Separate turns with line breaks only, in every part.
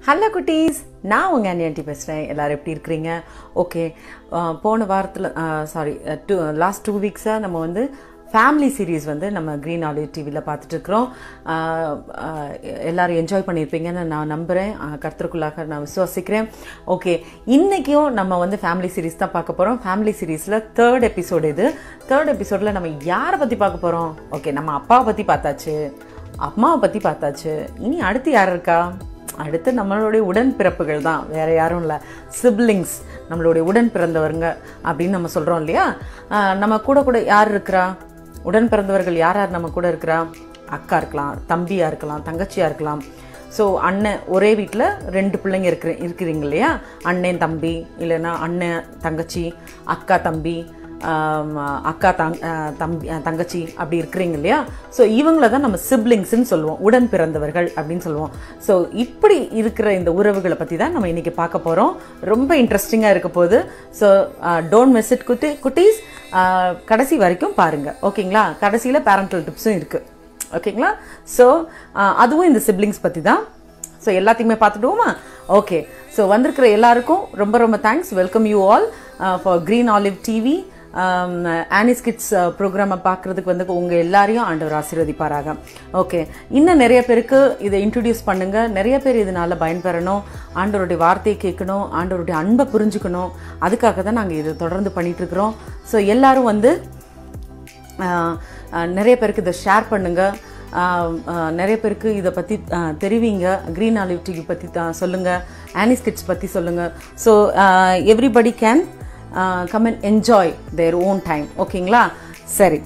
hello குட்டீஸ் நான் உங்கள் அண்ணி ஆண்டி பேசுகிறேன் எல்லோரும் எப்படி இருக்கிறீங்க ஓகே போன வாரத்தில் சாரி டூ லாஸ்ட் டூ வீக்ஸாக நம்ம வந்து ஃபேமிலி சீரீஸ் வந்து நம்ம க்ரீன் ஆலிவ் டிவியில் பார்த்துட்ருக்குறோம் எல்லோரும் என்ஜாய் பண்ணியிருப்பீங்கன்னு நான் நம்புகிறேன் கருத்துக்குள்ளாக நான் விசுவாசிக்கிறேன் ஓகே இன்றைக்கும் நம்ம வந்து ஃபேமிலி சீரீஸ் தான் பார்க்க போகிறோம் ஃபேமிலி சீரீஸில் தேர்ட் எபிசோடு இது தேர்ட் எபிசோடில் நம்ம யாரை பற்றி பார்க்க போகிறோம் ஓகே நம்ம அப்பாவை பற்றி பார்த்தாச்சு அம்மாவை பற்றி பார்த்தாச்சு இனி அடுத்து யார் இருக்கா அடுத்து நம்மளுடைய உடன் பிறப்புகள் தான் வேற யாரும் இல்லை சிப்ளிங்ஸ் நம்மளுடைய உடன் பிறந்தவருங்க அப்படின்னு நம்ம சொல்கிறோம் இல்லையா ஆஹ் நம்ம கூட கூட யார் இருக்கிறா உடன் பிறந்தவர்கள் யார் யார் நம்ம கூட இருக்கிறா அக்கா இருக்கலாம் தம்பியாக இருக்கலாம் தங்கச்சியாக இருக்கலாம் ஸோ அண்ணன் ஒரே வீட்டில் ரெண்டு பிள்ளைங்க இருக்கிற இருக்கிறீங்க இல்லையா அண்ணன் தம்பி இல்லைன்னா அண்ணன் தங்கச்சி அக்கா தம்பி ஆம், அக்கா தங் அஹ் தம்பி அஹ் தங்கச்சி அப்படி இருக்கிறீங்க இல்லையா ஸோ இவங்கள தான் நம்ம சிப்ளிங்ஸ்ன்னு சொல்லுவோம் உடன் பிறந்தவர்கள் அப்படின்னு சொல்லுவோம் ஸோ இப்படி இருக்கிற இந்த உறவுகளை பற்றி தான் நம்ம இன்னைக்கு பார்க்க போகிறோம் ரொம்ப இன்ட்ரெஸ்டிங்காக இருக்க போகுது ஸோ டோன்ட் மிஸ் இட் குட்டி குட்டீஸ் அஹ், கடைசி வரைக்கும் பாருங்கள் ஓகேங்களா கடைசியில் பேரண்டல் டிப்ஸும் இருக்குது ஓகேங்களா ஸோ அதுவும் இந்த சிப்ளிங்ஸ் பற்றி தான் ஸோ எல்லாத்தையுமே பார்த்துடுவோமா ஓகே ஸோ வந்திருக்கிற எல்லாருக்கும் ரொம்ப ரொம்ப thanks welcome you all for green olive TV Annie's kids ப்ரோக்ராமை பார்க்குறதுக்கு வந்து உங்கள் எல்லாரையும் ஆண்டவர் ஆசீர்வதிப்பாராக ஓகே இன்னும் நிறைய பேருக்கு இதை இன்ட்ரடியூஸ் பண்ணுங்கள் நிறைய பேர் இதனால் பயன்பெறணும் ஆண்டவருடைய வார்த்தையை கேட்கணும் ஆண்டவருடைய அன்பை புரிஞ்சுக்கணும் அதுக்காக தான் நாங்கள் இதை தொடர்ந்து பண்ணிகிட்ருக்குறோம் ஸோ எல்லாரும் வந்து ஆஹ் ஆஹ் நிறைய பேருக்கு இதை ஷேர் பண்ணுங்கள் நிறைய பேருக்கு இதை பற்றி தெரிவிங்க க்ரீன் ஆலிவ் டிவி பற்றி சொல்லுங்கள் ஆனிஸ் கிட்ஸ் பற்றி சொல்லுங்கள் so everybody can come and enjoy their own time ஓகேங்களா சரி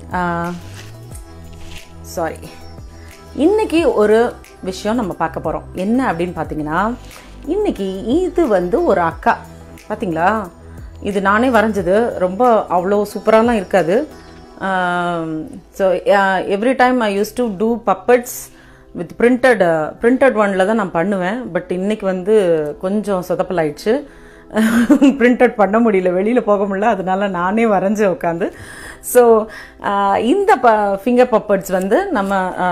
சாரி இன்னைக்கு ஒரு விஷயம் நம்ம பார்க்க போகிறோம் என்ன அப்படின்னு பார்த்தீங்கன்னா இன்னைக்கு இது வந்து ஒரு அக்கா பார்த்தீங்களா இது நானே வரைஞ்சது ரொம்ப அவ்வளோ சூப்பராலாம் இருக்காது so every time I use to do puppets with printed printed ஒனில் தான் நான் பண்ணுவேன் பட் இன்னைக்கு வந்து கொஞ்சம் சொதப்பல் ஆயிடுச்சு பிரிண்டட் பண்ண முடியல வெளியில் போக முடியல அதனால நானே வரைஞ்சேன் உட்காந்து ஸோ இந்த ப ஃபிங்கர் பப்பட்ஸ் வந்து நம்ம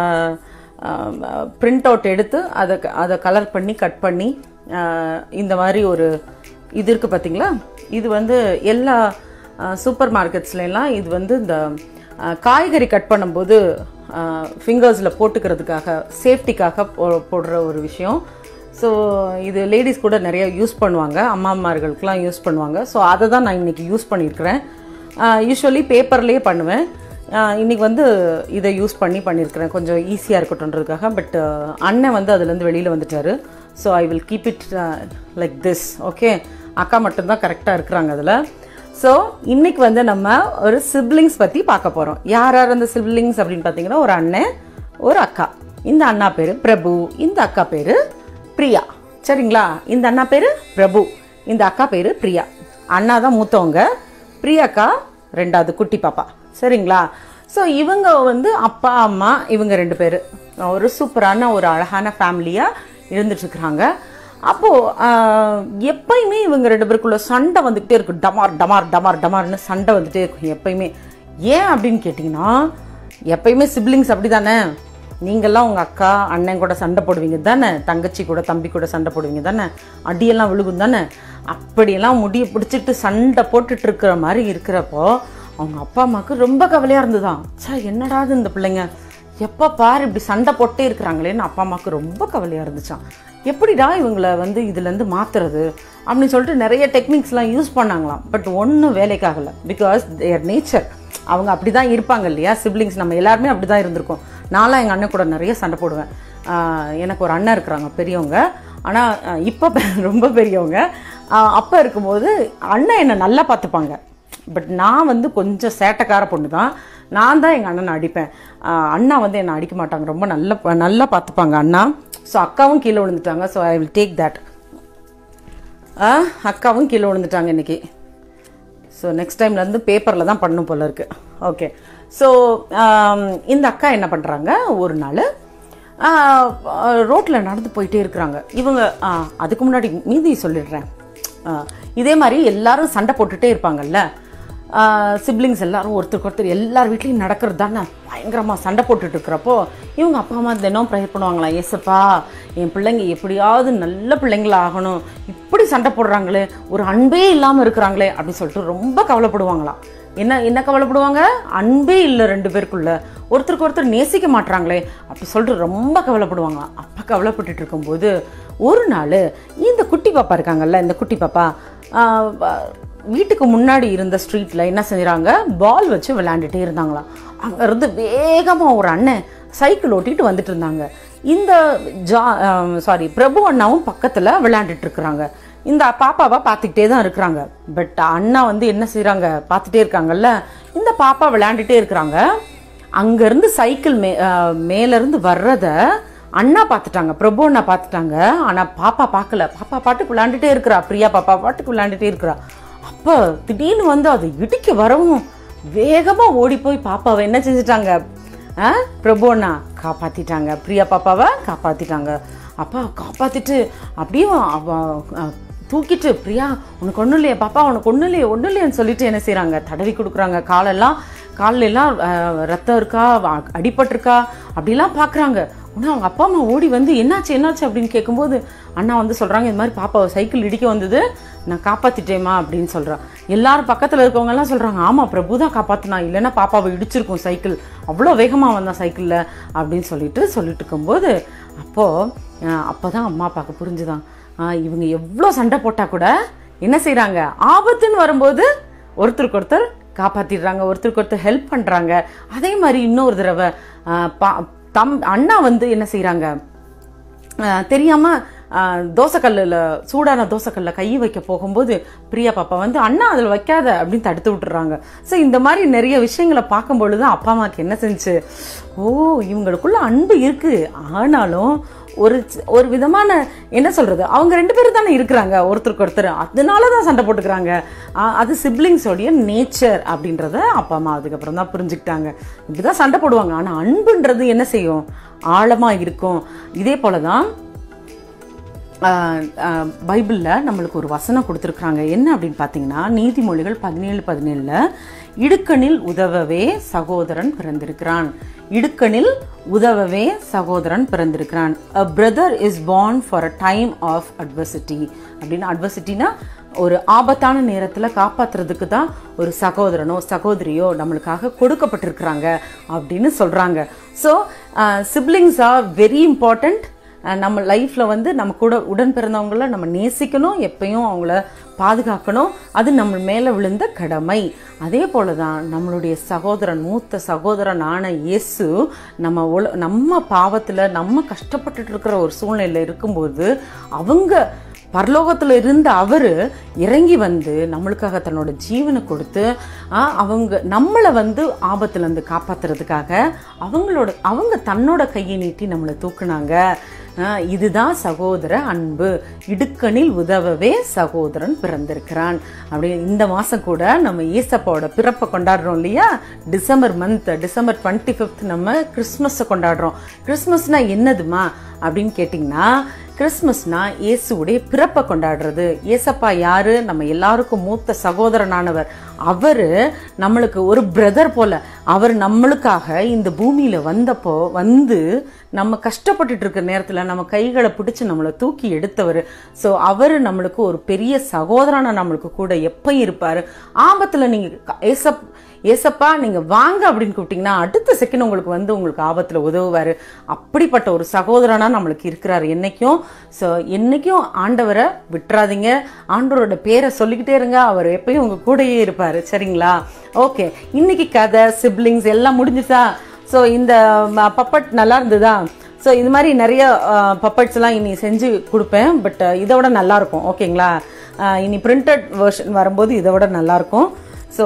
பிரிண்ட் அவுட் எடுத்து அதை அதை கலர் பண்ணி கட் பண்ணி ஆஹ், இந்த மாதிரி ஒரு இது இருக்குது பார்த்தீங்களா இது வந்து எல்லா சூப்பர் மார்க்கெட்ஸ்லாம் இது வந்து இந்த ஆஹ், காய்கறி கட் பண்ணும்போது ஃபிங்கர்ஸில் போட்டுக்கிறதுக்காக சேஃப்டிக்காக போ போடுற ஒரு விஷயம் ஸோ இது லேடிஸ் கூட நிறைய யூஸ் பண்ணுவாங்க அம்மாமார்களுக்கெலாம் யூஸ் பண்ணுவாங்க ஸோ அதை தான் நான் இன்றைக்கி யூஸ் பண்ணியிருக்கிறேன் யூஸ்வலி பேப்பர்லேயே பண்ணுவேன் ஆஹ் இன்னைக்கு வந்து இதை யூஸ் பண்ணி பண்ணியிருக்கிறேன் கொஞ்சம் ஈஸியாக இருக்கட்டும்ன்றதுக்காக பட் அண்ணன் வந்து அதுலேருந்து வெளியில் வந்துட்டாரு so I will keep it like this okay அக்கா மட்டும்தான் கரெக்டாக இருக்கிறாங்க அதில் ஸோ இன்னைக்கு வந்து நம்ம ஒரு சிப்ளிங்ஸ் பற்றி பார்க்க போகிறோம் யார் யார் அந்த சிப்ளிங்ஸ் அப்படின்னு பார்த்தீங்கன்னா ஒரு அண்ணன் ஒரு அக்கா இந்த அண்ணா பேர் பிரபு இந்த அக்கா பேர் பிரியா சரிங்களா இந்த அண்ணா பேர் பிரபு இந்த அக்கா பேர் பிரியா அண்ணா தான் மூத்தவங்க பிரியாக்கா ரெண்டாவது குட்டி பாப்பா சரிங்களா ஸோ இவங்க வந்து அப்பா அம்மா இவங்க ரெண்டு பேர் ஒரு சூப்பரான ஒரு அழகான ஃபேமிலியாக இருந்துட்டுருக்குறாங்க அப்போது எப்பயுமே இவங்க ரெண்டு பேருக்குள்ள சண்டை வந்துக்கிட்டே இருக்கும் டமார் டமார் டமார் டமார்னு சண்டை வந்துட்டே இருக்கும் எப்பயுமே ஏன் அப்படின்னு கேட்டிங்கன்னா எப்பயுமே சிப்ளிங்ஸ் அப்படி தானே நீங்கள்லாம் உங்கள் அக்கா அண்ணன் கூட சண்டை போடுவீங்க தானே தங்கச்சி கூட தம்பி கூட சண்டை போடுவீங்க தானே அடியெல்லாம் விழுகும் தானே அப்படியெல்லாம் முடிய பிடிச்சிட்டு சண்டை போட்டுட்டு இருக்கிற மாதிரி இருக்கிறப்போ அவங்க அப்பா அம்மாவுக்கு ரொம்ப கவலையாக இருந்ததாம் சே என்னடாது இந்த பிள்ளைங்க எப்போ பாரு இப்படி சண்டை போட்டே இருக்கிறாங்களேன்னு அப்பா அம்மாவுக்கு ரொம்ப கவலையாக இருந்துச்சான் எப்படிடா இவங்கள வந்து இதுலேருந்து மாற்றுறது அப்படின்னு சொல்லிட்டு நிறைய டெக்னிக்ஸ்லாம் யூஸ் பண்ணாங்களாம் பட் ஒன்றும் வேலைக்காகலை பிகாஸ் தேர் நேச்சர் அவங்க அப்படி தான் இருப்பாங்க இல்லையா சிப்ளிங்ஸ் நம்ம எல்லாருமே அப்படி தான் இருந்திருக்கோம் நான்லாம் எங்கள் அண்ணன் கூட நிறைய சண்டை போடுவேன் ஆஹ் எனக்கு ஒரு அண்ணன் இருக்கிறாங்க பெரியவங்க ஆனால் இப்போ ரொம்ப பெரியவங்க அப்போ இருக்கும்போது அண்ணன் என்னை நல்லா பார்த்துப்பாங்க பட் நான் வந்து கொஞ்சம் சேட்டைக்கார பொண்ணு தான் நான் தான் எங்கள் அண்ணனை அடிப்பேன் ஆஹ் அண்ணா வந்து என்னை அடிக்க மாட்டாங்க ரொம்ப நல்ல நல்லா பார்த்துப்பாங்க அண்ணா ஸோ அக்காவும் கீழே விழுந்துட்டாங்க so I will take that அக்காவும் கீழே விழுந்துட்டாங்க இன்னைக்கு ஸோ நெக்ஸ்ட் டைம்லேருந்து பேப்பரில் தான் பண்ணும் போல இருக்கு ஓகே ஸோ இந்த அக்கா என்ன பண்ணுறாங்க ஒரு நாள் ரோட்டில் நடந்து போயிட்டே இருக்கிறாங்க இவங்க ஆ, அதுக்கு முன்னாடி மீதி சொல்லிடுறேன் ஆ, இதே மாதிரி எல்லாரும் சண்டை போட்டுட்டே இருப்பாங்கல்ல சிப்ளிங்ஸ் எல்லாரும் ஒருத்தருக்கு ஒருத்தர் எல்லார் வீட்லேயும் நடக்கிறது தானே பயங்கரமாக சண்டை போட்டுட்டு இருக்கிறப்போ இவங்க அப்பா அம்மா தினம் ப்ரேயர் பண்ணுவாங்களாம் ஏசப்பா என் பிள்ளைங்க எப்படியாவது நல்ல பிள்ளைங்களா ஆகணும் இப்படி சண்டை போடுறாங்களே ஒரு அன்பே இல்லாமல் இருக்கிறாங்களே அப்படின்னு சொல்லிட்டு ரொம்ப கவலைப்படுவாங்களாம் என்ன என்ன கவலைப்படுவாங்க அன்பே இல்லை ரெண்டு பேருக்குள்ள ஒருத்தருக்கு ஒருத்தர் நேசிக்க மாட்றாங்களே அப்படி சொல்லிட்டு ரொம்ப கவலைப்படுவாங்களாம் அப்போ கவலைப்பட்டுட்டு இருக்கும்போது ஒரு நாள் இந்த குட்டி பாப்பா இருக்காங்கல்ல இந்த குட்டி பாப்பா ஆஹ், வ- வீட்டுக்கு முன்னாடி இருந்த ஸ்ட்ரீட்டில் என்ன செஞ்சுறாங்க பால் வச்சு விளையாண்டுட்டே இருந்தாங்களாம் அங்கேருந்து வேகமாக ஒரு அண்ணன் சைக்கிள் ஓட்டிட்டு வந்துட்டு இருந்தாங்க இந்த ஜா சாரி பிரபு அண்ணாவும் பக்கத்தில் விளையாண்டுட்டு இருக்கிறாங்க இந்த பாப்பாவை பார்த்துக்கிட்டே தான் இருக்கிறாங்க பட் அண்ணா வந்து என்ன செய்கிறாங்க பார்த்துட்டே இருக்காங்கல்ல இந்த பாப்பா விளையாண்டுட்டே இருக்கிறாங்க அங்கேருந்து சைக்கிள் மே அஹ், மேலேருந்து வர்றத அண்ணா பார்த்துட்டாங்க பிரபு அண்ணா பார்த்துட்டாங்க ஆனால் பாப்பா பார்க்கல பாப்பா பாட்டுக்கு விளையாண்டுட்டே இருக்கிறா பிரியா பாப்பா பாட்டுக்கு விளையாண்டுட்டே இருக்கிறா அப்போ திடீர்னு வந்து அது இடிக்க வரவும் வேகமாக ஓடி போய் பாப்பாவை என்ன செஞ்சுட்டாங்க ஆ பிரபு அண்ணா காப்பாற்றிட்டாங்க பிரியா பாப்பாவை காப்பாற்றிட்டாங்க அப்பா காப்பாற்றிட்டு அப்படியே அவ அ, தூக்கிட்டு பிரியா உனக்கு ஒன்றும் இல்லையா பாப்பா உனக்கு ஒன்றும் இல்லையே ஒன்றும் இல்லையான்னு சொல்லிட்டு என்ன செய்கிறாங்க தடவி கொடுக்குறாங்க காலெல்லாம் கால்ல எல்லாம் அஹ், ரத்தம் இருக்கா வ- அடிபட்டிருக்கா அப்படிலாம் பார்க்குறாங்க உடனே அவங்க அப்பா அம்மா ஓடி வந்து என்னாச்சு என்னாச்சு அப்படின்னு கேட்கும்போது அண்ணா வந்து சொல்கிறாங்க இந்த மாதிரி பாப்பாவை சைக்கிள் இடிக்க வந்தது நான் காப்பாற்றிட்டேம்மா அப்படின்னு சொல்கிறான் எல்லாரும் பக்கத்தில் இருக்கவங்க எல்லாம் சொல்கிறாங்க ஆமாம் பிரபு தான் காப்பாற்றினா இல்லைன்னா பாப்பாவை இடிச்சிருக்கும் சைக்கிள் அவ்வளோ வேகமாக வந்தான் சைக்கிளில் அப்படின்னு சொல்லிட்டு சொல்லிட்டு இருக்கும்போது அப்போது அப்போ தான் அம்மா அப்பாவுக்கு புரிஞ்சுதான் ஆஹ் இவங்க எவ்வளோ சண்டை போட்டால் கூட என்ன செய்கிறாங்க ஆபத்துன்னு வரும்போது ஒருத்தருக்கு ஒருத்தர் காப்பாற்றிடுறாங்க ஒருத்தருக்கு ஒருத்தர் ஹெல்ப் பண்ணுறாங்க அதே மாதிரி இன்னொரு தடவை ஆஹ் பா தம் அண்ணா வந்து என்ன செய்கிறாங்க தெரியாமல் தோசைக்கல்லில் சூடான தோசைக்கல்லில் கை வைக்க போகும்போது பிரியா பாப்பா வந்து அண்ணா அதில் வைக்காத அப்படின்னு தடுத்து விட்டுறாங்க ஸோ இந்த மாதிரி நிறைய விஷயங்களை பார்க்கும்பொழுது தான் அப்பா அம்மாவுக்கு என்ன செஞ்சு ஓ இவங்களுக்குள்ள அன்பு இருக்குது ஆனாலும் ஒரு சி- ஒரு விதமான என்ன சொல்றது அவங்க ரெண்டு பேரும் தானே இருக்கிறாங்க ஒருத்தருக்கு ஒருத்தர் அதனால தான் சண்டை போட்டுக்கிறாங்க ஆ, அது சிப்ளிங்ஸோடைய நேச்சர் அப்படின்றத அப்பா அம்மா அதுக்கப்புறம் தான் புரிஞ்சுக்கிட்டாங்க இப்படிதான் சண்டை போடுவாங்க ஆனால் அன்புன்றது என்ன செய்யும் ஆழமாக இருக்கும் இதே போல தான் பைபிளில் நம்மளுக்கு ஒரு வசனம் கொடுத்துருக்குறாங்க என்ன அப்படின்னு பார்த்தீங்கன்னா நீதிமொழிகள் பதினேழு பதினேழில் இடுக்கணில் உதவவே சகோதரன் பிறந்திருக்கிறான் இடுக்கணில் உதவவே சகோதரன் பிறந்திருக்கிறான் a brother is born for a time of adversity அப்படின்னு அட்வர்சிட்டினா ஒரு ஆபத்தான நேரத்தில் காப்பாத்துறதுக்கு தான் ஒரு சகோதரனோ சகோதரியோ நம்மளுக்காக கொடுக்கப்பட்டிருக்கிறாங்க அப்படின்னு சொல்கிறாங்க so siblings are very important uh நம்ம லைஃப்பில் வந்து நம்ம கூட உடன் பிறந்தவங்கள நம்ம நேசிக்கணும் எப்பயும் அவங்கள பாதுகாக்கணும் அது நம்ம மேலே விழுந்த கடமை அதே போல தான் நம்மளுடைய சகோதரன் மூத்த சகோதரன் ஆன இயேசு நம்ம உல நம்ம பாவத்தில் நம்ம கஷ்டப்பட்டுட்டு இருக்கிற ஒரு சூழ்நிலையில் இருக்கும்போது அவங்க பரலோகத்தில் இருந்த அவர் இறங்கி வந்து நம்மளுக்காக தன்னோட ஜீவனை கொடுத்து ஆ, அவங்க நம்மளை வந்து ஆபத்துலேருந்து காப்பாத்துறதுக்காக அவங்களோட அவங்க தன்னோட கையை நீட்டி நம்மளை தூக்குனாங்க ஆ, இதுதான் சகோதர அன்பு இடுக்கணில் உதவவே சகோதரன் பிறந்திருக்கிறான் அப்படி இந்த மாதம் கூட நம்ம ஏசப்பாவோட பிறப்பை கொண்டாடுறோம் இல்லையா December month December twenty fifth நம்ம கிறிஸ்மஸை கொண்டாடுறோம் கிறிஸ்மஸ்னா என்னதுமா அப்படின்னு கேட்டிங்கன்னா கிறிஸ்மஸ்னா இயேசுவுடைய பிறப்பை கொண்டாடுறது ஏசப்பா யாரு நம்ம எல்லாருக்கும் மூத்த சகோதரனானவர் அவர் நம்மளுக்கு ஒரு பிரதர் போல அவர் நம்மளுக்காக இந்த பூமியில வந்தப்போ வந்து நம்ம கஷ்டப்பட்டுட்டு இருக்க நேரத்தில் நம்ம கைகளை பிடிச்சு நம்மளை தூக்கி எடுத்தவர் ஸோ அவர் நம்மளுக்கு ஒரு பெரிய சகோதரனா நம்மளுக்கு கூட எப்பயும் இருப்பார் ஆபத்தில் நீங்கள் ஏசப் ஏசப்பா நீங்கள் வாங்க அப்படின்னு கூப்பிட்டீங்கன்னா அடுத்த செகண்ட் உங்களுக்கு வந்து உங்களுக்கு ஆபத்தில் உதவுவார் அப்படிப்பட்ட ஒரு சகோதரனா நம்மளுக்கு இருக்கிறார் என்னைக்கும் ஸோ என்னைக்கும் ஆண்டவரை விட்டுறாதீங்க ஆண்டவரோட பேரை சொல்லிக்கிட்டே இருங்க அவர் எப்பயும் உங்கள் கூடயே இருப்பார் சரிங்களா ஓகே இன்னைக்கு கதை சிப்ளிங்ஸ் எல்லாம் முடிஞ்சுச்சா ஸோ இந்த பப்பட் நல்லா இருந்ததா ஸோ இது மாதிரி நிறைய பப்பட்ஸ் எல்லாம் இனி செஞ்சு கொடுப்பேன் பட் இதை விட நல்லா இருக்கும் ஓகேங்களா அஹ், இனி பிரிண்டட் வெர்ஷன் வரும்போது இதை விட நல்லா இருக்கும் ஸோ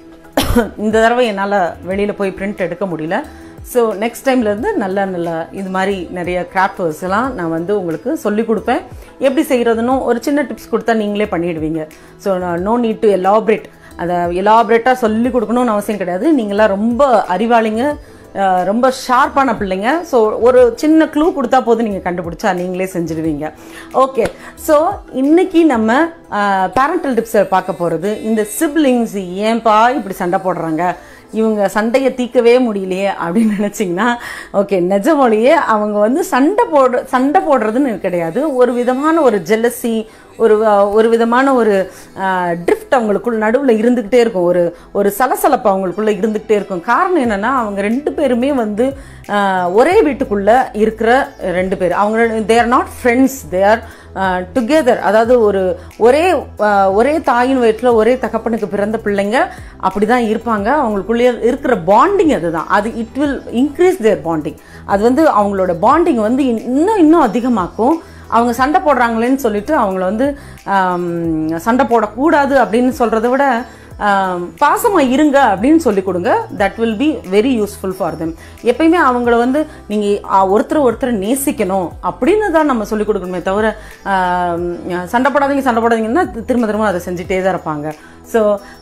இந்த தடவை என்னால் வெளியில் போய் பிரிண்ட் எடுக்க முடியல ஸோ நெக்ஸ்ட் டைம்லேருந்து நல்ல நல்ல இது மாதிரி நிறைய கிராஃப்ட் ஒர்க்ஸ் எல்லாம் நான் வந்து உங்களுக்கு சொல்லி கொடுப்பேன் எப்படி செய்கிறதுன்னு ஒரு சின்ன டிப்ஸ் கொடுத்தா நீங்களே பண்ணிடுவீங்க so no need to elaborate அதை எலாபரேட்டாக சொல்லி கொடுக்கணும்னு அவசியம் கிடையாது நீங்களாம் ரொம்ப அறிவாளிங்க அஹ் ரொம்ப ஷார்ப்பான பிள்ளைங்க ஸோ ஒரு சின்ன க்ளூ கொடுத்தா போதும் நீங்கள் கண்டுபிடிச்சா நீங்களே செஞ்சுடுவீங்க ஓகே ஸோ இன்னைக்கு நம்ம பேரண்டல் டிப்ஸை பார்க்க போகிறது இந்த சிப்லிங்ஸ் ஏன்பா இப்படி சண்டை போடுறாங்க இவங்க சண்டையை தீர்க்கவே முடியலையே அப்படின்னு நினச்சிங்கன்னா ஓகே நிஜமொழியே அவங்க வந்து சண்டை போடு சண்டை போடுறதுன்னு கிடையாது ஒரு விதமான ஒரு ஜெல்லசி ஒரு அஹ், ஒரு விதமான ஒரு ட்ரிஃப்ட் அவங்களுக்குள்ள நடுவில் இருந்துக்கிட்டே இருக்கும் ஒரு ஒரு சலசலப்பு அவங்களுக்குள்ள இருந்துக்கிட்டே இருக்கும் காரணம் என்னன்னா அவங்க ரெண்டு பேருமே வந்து அஹ், ஒரே வீட்டுக்குள்ள இருக்கிற ரெண்டு பேர் அவங்க they're not friends they're together அதாவது ஒரு ஒரே அஹ், ஒரே தாயின் வயிற்றில் ஒரே தகப்பனுக்கு பிறந்த பிள்ளைங்க அப்படி தான் இருப்பாங்க அவங்களுக்குள்ளே இருக்கிற பாண்டிங் அதுதான் அது it will increase their bonding அது வந்து அவங்களோட பாண்டிங் வந்து இன்னும் இன்னும் அதிகமாக்கும் அவங்க சண்டை போடுறாங்களேன்னு சொல்லிட்டு அவங்கள வந்து ஆம், சண்டை போடக்கூடாது அப்படின்னு சொல்கிறத விட ஆம், பாசமா இருங்க அப்படின்னு சொல்லி கொடுங்க that will be very useful for them எப்பயுமே அவங்கள வந்து நீங்கள் ஒருத்தர் ஒருத்தர் நேசிக்கணும் அப்படின்னு தான் நம்ம சொல்லிக் கொடுக்கணுமே தவிர ஆம், சண்டை போடாதீங்க சண்டை போடாதீங்கன்னா தி- திரும்ப திரும்ப அதை செஞ்சுட்டே தான் இருப்பாங்க ஸோ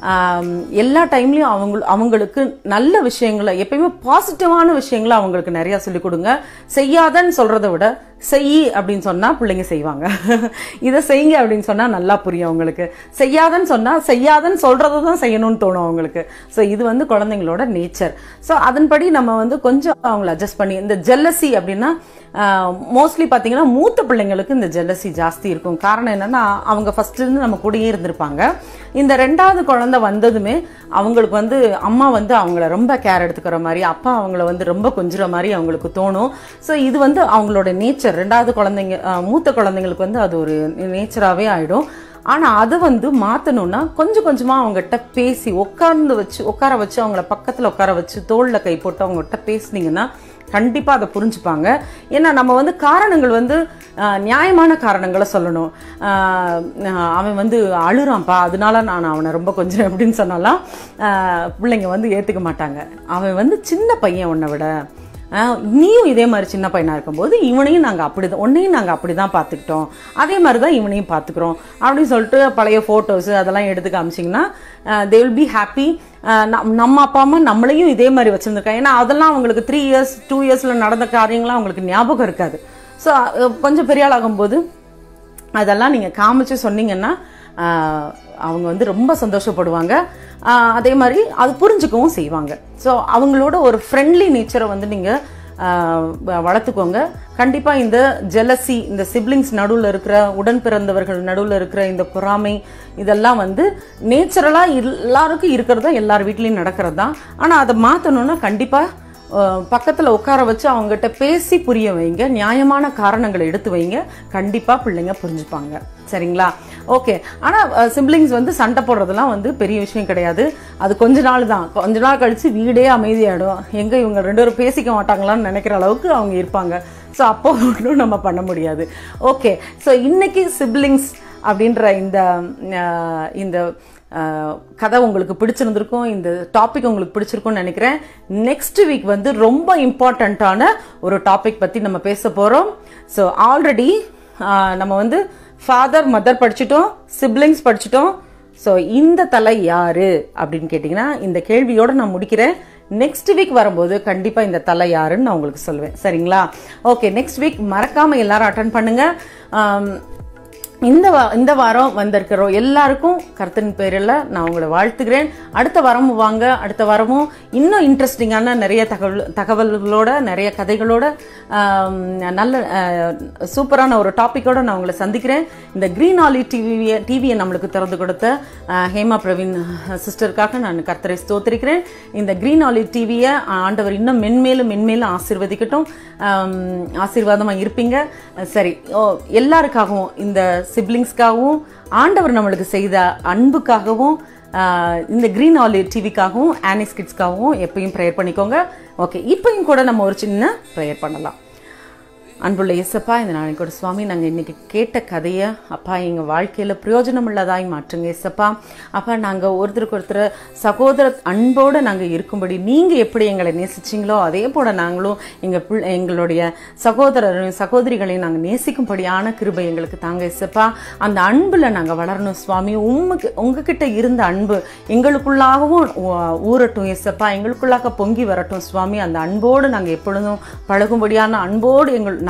எல்லா டைம்லையும் அவங்க அவங்களுக்கு நல்ல விஷயங்களை எப்பயுமே பாசிட்டிவான விஷயங்களை அவங்களுக்கு நிறையா சொல்லிக் கொடுங்க செய்யாதன்னு சொல்கிறத விட செய் அப்படின்னு சொன்னால் பிள்ளைங்க செய்வாங்க இதை செய்யுங்க அப்படின்னு சொன்னால் நல்லா புரியும் அவங்களுக்கு செய்யாதன்னு சொன்னால் செய்யாதன்னு சொல்கிறத தான் செய்யணும்னு தோணும் அவங்களுக்கு ஸோ இது வந்து குழந்தைங்களோட நேச்சர் ஸோ அதன்படி நம்ம வந்து கொஞ்சம் அவங்கள அட்ஜஸ்ட் பண்ணி இந்த ஜெல்லசி அப்படின்னா மோஸ்ட்லி பார்த்தீங்கன்னா மூத்த பிள்ளைங்களுக்கு இந்த ஜெல்லசி ஜாஸ்தி இருக்கும் காரணம் என்னன்னா அவங்க ஃபர்ஸ்ட் இருந்து நம்ம கூடயே இருந்திருப்பாங்க இந்த ரெண்டாவது குழந்தை வந்ததுமே அவங்களுக்கு வந்து அம்மா வந்து அவங்கள ரொம்ப கேர் எடுத்துக்கிற மாதிரி அப்பா அவங்கள வந்து ரொம்ப கொஞ்சுற மாதிரி அவங்களுக்கு தோணும் ஸோ இது வந்து அவங்களோட நேச்சர் ரெண்டாவது குழந்தைங்க அஹ், மூத்த குழந்தைங்களுக்கு வந்து அது ஒரு நேச்சராகவே ஆயிடும் ஆனால் அதை வந்து மாற்றணும்னா கொஞ்சம் கொஞ்சமாக அவங்ககிட்ட பேசி உட்கார்ந்து வச்சு உட்கார வச்சு அவங்கள பக்கத்தில் உட்கார வச்சு தோளில் கை போட்டு அவங்ககிட்ட பேசுனீங்கன்னா கண்டிப்பாக அதை புரிஞ்சுப்பாங்க ஏன்னா நம்ம வந்து காரணங்கள் வந்து ஆஹ், நியாயமான காரணங்களை சொல்லணும் ஆஹ், ஆஹ், அவன் வந்து அழுறான்ப்பா அதனால நான் அவனை ரொம்ப கொஞ்சம் அப்படின்னு சொன்னாலாம் ஆஹ், பிள்ளைங்க வந்து ஏற்றுக்க மாட்டாங்க அவன் வந்து சின்ன பையன் உன்னை விட ஆஹ், நீயும் இதே மாதிரி சின்ன பையனாக இருக்கும்போது இவனையும் நாங்கள் அப்படி தான் உன்னையும் நாங்கள் அப்படி தான் பார்த்துக்கிட்டோம் அதே மாதிரி தான் இவனையும் பார்த்துக்குறோம் அப்படின்னு சொல்லிட்டு பழைய ஃபோட்டோஸு அதெல்லாம் எடுத்து காமிச்சிங்கன்னா தே வில் பி ஹாப்பி நம்ம அப்பா அம்மா நம்மளையும் இதே மாதிரி வச்சுருந்துருக்காங்க ஏன்னா அதெல்லாம் அவங்களுக்கு த்ரீ இயர்ஸ் டூ இயர்ஸில் நடந்த காரியங்கள்லாம் அவங்களுக்கு ஞாபகம் இருக்காது ஸோ கொஞ்சம் பெரிய ஆள் ஆகும்போது அதெல்லாம் நீங்கள் காமிச்சு சொன்னீங்கன்னா ஆஹ், அவங்க வந்து ரொம்ப சந்தோஷப்படுவாங்க ஆஹ், அதே மாதிரி அது புரிஞ்சுக்கவும் செய்வாங்க ஸோ அவங்களோட ஒரு ஃப்ரெண்ட்லி நேச்சரை வந்து நீங்கள் வளர்த்துக்கோங்க கண்டிப்பாக இந்த ஜெலசி இந்த சிப்ளிங்ஸ் நடுவில் இருக்கிற உடன் பிறந்தவர்கள் நடுவில் இருக்கிற இந்த பொறாமை இதெல்லாம் வந்து நேச்சுரலாக எல்லாருக்கும் இருக்கிறது தான் எல்லார் வீட்லேயும் நடக்கிறது தான் ஆனால் அதை மாற்றணுன்னா கண்டிப்பாக பக்கத்தில் உட்கார வச்சு அவங்ககிட்ட பேசி புரிய வைங்க நியாயமான காரணங்களை எடுத்து வைங்க கண்டிப்பாக பிள்ளைங்க புரிஞ்சுப்பாங்க சரிங்களா ஓகே ஆனால் சிப்ளிங்ஸ் வந்து சண்டை போடுறதெல்லாம் வந்து பெரிய விஷயம் கிடையாது அது கொஞ்ச நாள் தான் கொஞ்ச நாள் கழித்து வீடே அமைதியாயிடும் எங்கே இவங்க ரெண்டு பேரும் பேசிக்க மாட்டாங்களான்னு நினைக்கிற அளவுக்கு அவங்க இருப்பாங்க ஸோ அப்போ ஒன்றும் நம்ம பண்ண முடியாது ஓகே ஸோ இன்னைக்கு சிப்ளிங்ஸ் அப்படின்ற இந்த அஹ், இந்த அஹ், கதை உங்களுக்கு பிடிச்சிருந்திருக்கும் இந்த டாபிக் உங்களுக்கு பிடிச்சிருக்கும்னு நினைக்கிறேன் நெக்ஸ்ட் வீக் வந்து ரொம்ப இம்பார்ட்டண்ட்டான ஒரு டாபிக் பற்றி நம்ம பேச போகிறோம் ஸோ ஆல்ரெடி நம்ம வந்து ஃபாதர் மதர் படிச்சிட்டோம் சிப்ளிங்ஸ் படிச்சிட்டோம் ஸோ இந்த தலை யாரு அப்படின்னு கேட்டிங்கன்னா இந்த கேள்வியோட நான் முடிக்கிறேன் நெக்ஸ்ட் வீக் வரும்போது கண்டிப்பாக இந்த தலை யாருன்னு நான் உங்களுக்கு சொல்லுவேன் சரிங்களா ஓகே நெக்ஸ்ட் வீக் மறக்காமல் எல்லாரும் அட்டன் பண்ணுங்க ஆம், இந்த வா இந்த வாரம் வந்திருக்கிறோம் எல்லாருக்கும் கருத்தின் பேரில் நான் உங்களை வாழ்த்துக்கிறேன் அடுத்த வாரமும் வாங்க அடுத்த வாரமும் இன்னும் இன்ட்ரெஸ்டிங்கான நிறைய தகவல் தகவல்களோட நிறைய கதைகளோட ஆம், நல்ல அஹ், சூப்பரான ஒரு டாப்பிக்கோட நான் உங்களை சந்திக்கிறேன் இந்த கிரீன் ஆலி டிவியை டிவியை நம்மளுக்கு திறந்து கொடுத்த அஹ், ஹேமா பிரவீன் சிஸ்டருக்காக நான் கர்த்தரை ஸ்தோத்திரிக்கிறேன் இந்த கிரீன் ஆலி டிவியை ஆண்டவர் இன்னும் மென்மேலும் மென்மேலும் ஆசீர்வதிக்கட்டும் ஆம், ஆசீர்வாதமா இருப்பீங்க சரி ஓ எல்லாருக்காகவும் இந்த சிப்ளிங்ஸ்க்காகவும் ஆண்டவர் நம்மளுக்கு செய்த அன்புக்காகவும் ஆஹ், இந்த கிரீன் ஆலிவ் டிவிக்காகவும் ஆனிஸ் கிட்ஸ்க்காகவும் எப்பயும் ப்ரேயர் பண்ணிக்கோங்க ஓகே இப்பயும் கூட நம்ம ஒரு சின்ன ப்ரேயர் பண்ணலாம் அன்புள்ள இயேசப்பா இந்த நாளைக்கு கூட சுவாமி நாங்கள் இன்னைக்கு கேட்ட கதையை அப்பா எங்கள் வாழ்க்கையில் பிரயோஜனம் உள்ளதாய் மாற்றுங்க இயேசப்பா அப்பா நாங்கள் ஒருத்தருக்கு ஒருத்தர் சகோதர அன்போடு நாங்கள் இருக்கும்படி நீங்கள் எப்படி எங்களை நேசிச்சிங்களோ அதே போல் நாங்களும் எங்கள் பிள் எங்களுடைய சகோதரரையும் சகோதரிகளையும் நாங்கள் நேசிக்கும்படியான கிருபை எங்களுக்கு தாங்க இயேசப்பா அந்த அன்பில் நாங்கள் வளரணும் சுவாமி உண்மைக்கு உங்ககிட்ட இருந்த அன்பு எங்களுக்குள்ளாகவும் ஊ- ஊறட்டும் இயேசப்பா எங்களுக்குள்ளாக பொங்கி வரட்டும் சுவாமி அந்த அன்போடு நாங்கள் எப்பொழுதும் பழகும்படியான அன்போடு எங்கள்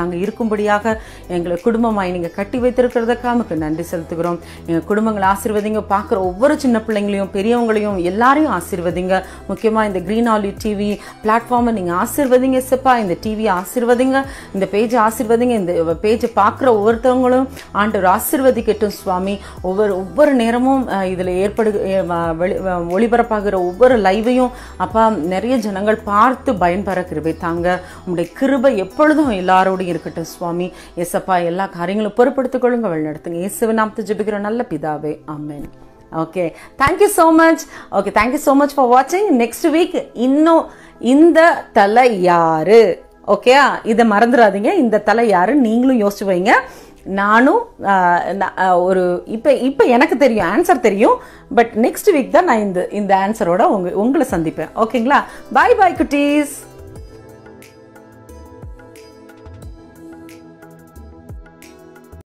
நாங்கள் இருக்கும்படியாக எங்களை குடும்பமாய் நீங்கள் கட்டி வைத்திருக்கிறதுக்காக நமக்கு நன்றி செலுத்துகிறோம் எங்கள் குடும்பங்களை ஆசீர்வதிங்க பார்க்குற ஒவ்வொரு சின்ன பிள்ளைங்களையும் பெரியவங்களையும் எல்லாரையும் ஆசீர்வதிங்க முக்கியமாக இந்த க்ரீன் ஆலி டிவி பிளாட்ஃபார்மை நீங்கள் ஆசீர்வதிங்க செப்பா இந்த டிவியை ஆசீர்வதிங்க இந்த பேஜை ஆசீர்வதிங்க இந்த பேஜை பார்க்குற ஒவ்வொருத்தவங்களும் ஆண்டவர் ஆசீர்வதிக்கட்டும் சுவாமி ஒவ்வொரு ஒவ்வொரு நேரமும் இதில் ஏற்படு அஹ், வ- வெளி- வ- ஒளிபரப்பாகிற ஒவ்வொரு லைவையும் அப்பா நிறைய ஜனங்கள் பார்த்து பயன்பெற கிருபை தாங்க உங்களுடைய கிருபை எப்பொழுதும் எல்லாரோடையும் இருக்கட்டும் சுவாமி எசப்பா எல்லா காரியங்களும் பொறுப்படுத்திக் கொள்ளுங்க வழிநடத்துங்க இயேசுவின் நாமத்தை ஜெபிக்கிற நல்ல பிதாவே amen okay thank you so much okay thank you so much for வாட்சிங் நெக்ஸ்ட் வீக் இன்னும் இந்த தலை யாரு ஓகே இதை மறந்துடாதீங்க இந்த தலை யாரு நீங்களும் யோசிச்சு வைங்க நானும் ஆஹ், நா- ஆஹ், ஒரு இப்போ இப்போ எனக்கு தெரியும் ஆன்சர் தெரியும் பட் நெக்ஸ்ட் வீக் தான் நான் இந்த இந்த ஆன்சரோட உங்க உங்களை சந்திப்பேன் ஓகேங்களா பாய் பாய் குட்டீஸ்